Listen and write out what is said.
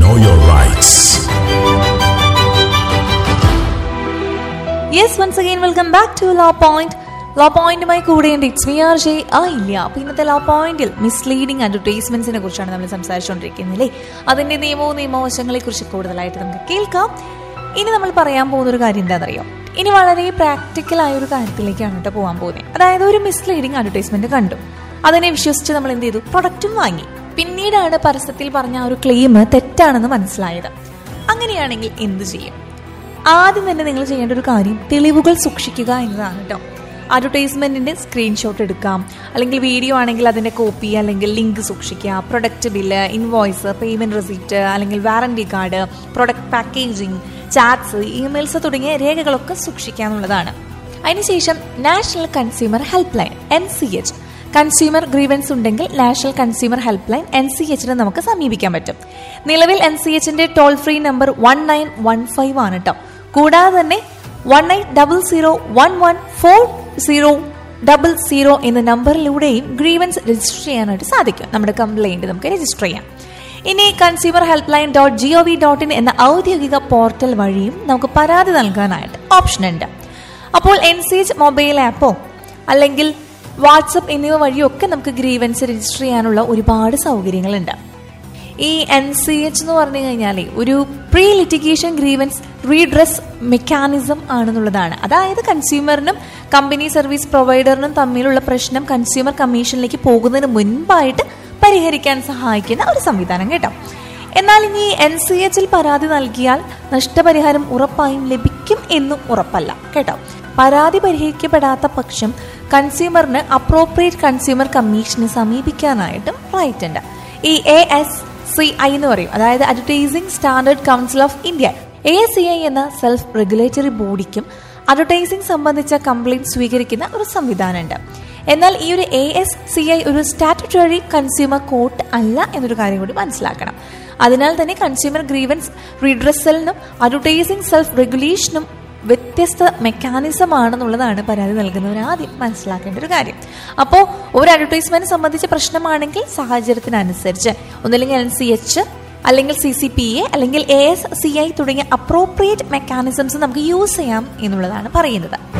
know your rights. Yes once again welcome back to law point law പോയിന്റുമായി കൂടെയുണ്ട് it's me R J ആ ഇല്ല അപ്പൊ ഇന്നത്തെ ലോ പോയിന്റിൽ മിസ്ലീഡിംഗ് അഡ്വർടൈസ്മെന്റ്സിനെ കുറിച്ചാണ് നമ്മൾ സംസാരിച്ചുകൊണ്ടിരിക്കുന്നത് അതിന്റെ നിയമവും നിയമവശങ്ങളെ കുറിച്ച് കൂടുതലായിട്ട് നമുക്ക് കേൾക്കാം ഇനി നമ്മൾ പറയാൻ പോകുന്ന ഒരു കാര്യം എന്താണെന്നറിയോ ഇനി വളരെ പ്രാക്ടിക്കൽ ആയ ഒരു കാര്യത്തിലേക്കാണ് കേട്ടോ പോകാൻ പോകുന്നത് അതായത് ഒരു മിസ്ലീഡിംഗ് അഡ്വർടൈസ്മെന്റ് കണ്ടു അതിനെ വിശ്വസിച്ച് നമ്മൾ എന്ത് ചെയ്തു പ്രൊഡക്റ്റും വാങ്ങി പിന്നീടാണ് പരസ്യത്തിൽ പറഞ്ഞ ആ ഒരു ക്ലെയിം തെറ്റാണെന്ന് മനസ്സിലായത് അങ്ങനെയാണെങ്കിൽ എന്ത് ചെയ്യും ആദ്യം തന്നെ നിങ്ങൾ ചെയ്യേണ്ട ഒരു കാര്യം തെളിവുകൾ സൂക്ഷിക്കുക എന്നതാണ് കേട്ടോ അഡ്വർടൈസ്മെന്റിന്റെ സ്ക്രീൻഷോട്ട് എടുക്കാം അല്ലെങ്കിൽ വീഡിയോ ആണെങ്കിൽ അതിന്റെ കോപ്പി അല്ലെങ്കിൽ ലിങ്ക് സൂക്ഷിക്കുക product bill invoice payment receipt അല്ലെങ്കിൽ warranty card product packaging chats emails തുടങ്ങിയ രേഖകളൊക്കെ സൂക്ഷിക്കുക എന്നുള്ളതാണ് അതിനുശേഷം national consumer help line N C H consumer grievance ഉണ്ടെങ്കിൽ national consumer help line N C എച്ചിനെ നമുക്ക് സമീപിക്കാൻ പറ്റും നിലവിൽ എൻ സി എച്ചിന്റെ toll free number one nine one five ആണ് കേട്ടോ കൂടാതെ തന്നെ one eight double zero one one four zero double zero എന്ന നമ്പറിലൂടെയും ഗ്രീവൻസ് രജിസ്റ്റർ ചെയ്യാനായിട്ട് സാധിക്കും നമ്മുടെ കംപ്ലൈന്റ് നമുക്ക് രജിസ്റ്റർ ചെയ്യാം ഇനി consumer help line dot G O V dot in എന്ന ഔദ്യോഗിക പോർട്ടൽ വഴിയും നമുക്ക് പരാതി നൽകാനായിട്ട് ഓപ്ഷൻ ഉണ്ട് അപ്പോൾ എൻ സി എച്ച് മൊബൈൽ ആപ്പോ അല്ലെങ്കിൽ വാട്സപ്പ് എന്നിവ വഴിയൊക്കെ നമുക്ക് ഗ്രീവൻസ് രജിസ്റ്റർ ചെയ്യാനുള്ള ഒരുപാട് സൗകര്യങ്ങളുണ്ട് ഈ എൻ സി എച്ച് എന്ന് പറഞ്ഞു കഴിഞ്ഞാൽ ഒരു pre litigation grievance redress mechanism ആണെന്നുള്ളതാണ് അതായത് കൺസ്യൂമറിനും കമ്പനി സർവീസ് പ്രൊവൈഡറിനും തമ്മിലുള്ള പ്രശ്നം കൺസ്യൂമർ കമ്മീഷനിലേക്ക് പോകുന്നതിന് മുൻപായിട്ട് പരിഹരിക്കാൻ സഹായിക്കുന്ന ഒരു സംവിധാനം കേട്ടോ എന്നാൽ ഇനി എൻ സി എച്ചിൽ പരാതി നൽകിയാൽ നഷ്ടപരിഹാരം ഉറപ്പായും ലഭിക്കും എന്നും ഉറപ്പല്ല കേട്ടോ പരാതി പരിഹരിക്കപ്പെടാത്ത പക്ഷം കൺസ്യൂമറിന് അപ്രോപ്രിയേറ്റ് കൺസ്യൂമർ കമ്മീഷനെ സമീപിക്കാനായിട്ടും റൈറ്റ് ഉണ്ട് ഈ എ എസ് സി ഐ എന്ന് പറയും അതായത് advertising standard council of India A C I എന്ന സെൽഫ് റെഗുലേറ്ററി ബോഡിക്കും അഡ്വർടൈസിംഗ് സംബന്ധിച്ച കംപ്ലൈന്റ് സ്വീകരിക്കുന്ന ഒരു സംവിധാനമുണ്ട് എന്നാൽ ഈ ഒരു എ എസ് സി ഐ ഒരു സ്റ്റാറ്റുറ്ററി കൺസ്യൂമർ കോർട്ട് അല്ല എന്നൊരു കാര്യം കൂടി മനസ്സിലാക്കണം അതിനാൽ തന്നെ കൺസ്യൂമർ ഗ്രീവൻസ് റീഡ്രസലിനും അഡ്വർടൈസിംഗ് സെൽഫ് റെഗുലേഷനും വ്യത്യസ്ത മെക്കാനിസം ആണെന്നുള്ളതാണ് പരാതി നൽകുന്നവർ ആദ്യം മനസ്സിലാക്കേണ്ട ഒരു കാര്യം അപ്പോൾ ഒരു അഡ്വർടൈസ്മെന്റ് സംബന്ധിച്ച പ്രശ്നമാണെങ്കിൽ സാഹചര്യത്തിനനുസരിച്ച് ഒന്നില്ലെങ്കിൽ എൻ സി എച്ച് അല്ലെങ്കിൽ സി സി പി എ അല്ലെങ്കിൽ എ എസ് സി ഐ തുടങ്ങിയ അപ്രോപ്രിയേറ്റ് മെക്കാനിസംസ് നമുക്ക് യൂസ് ചെയ്യാം എന്നുള്ളതാണ് പറയുന്നത്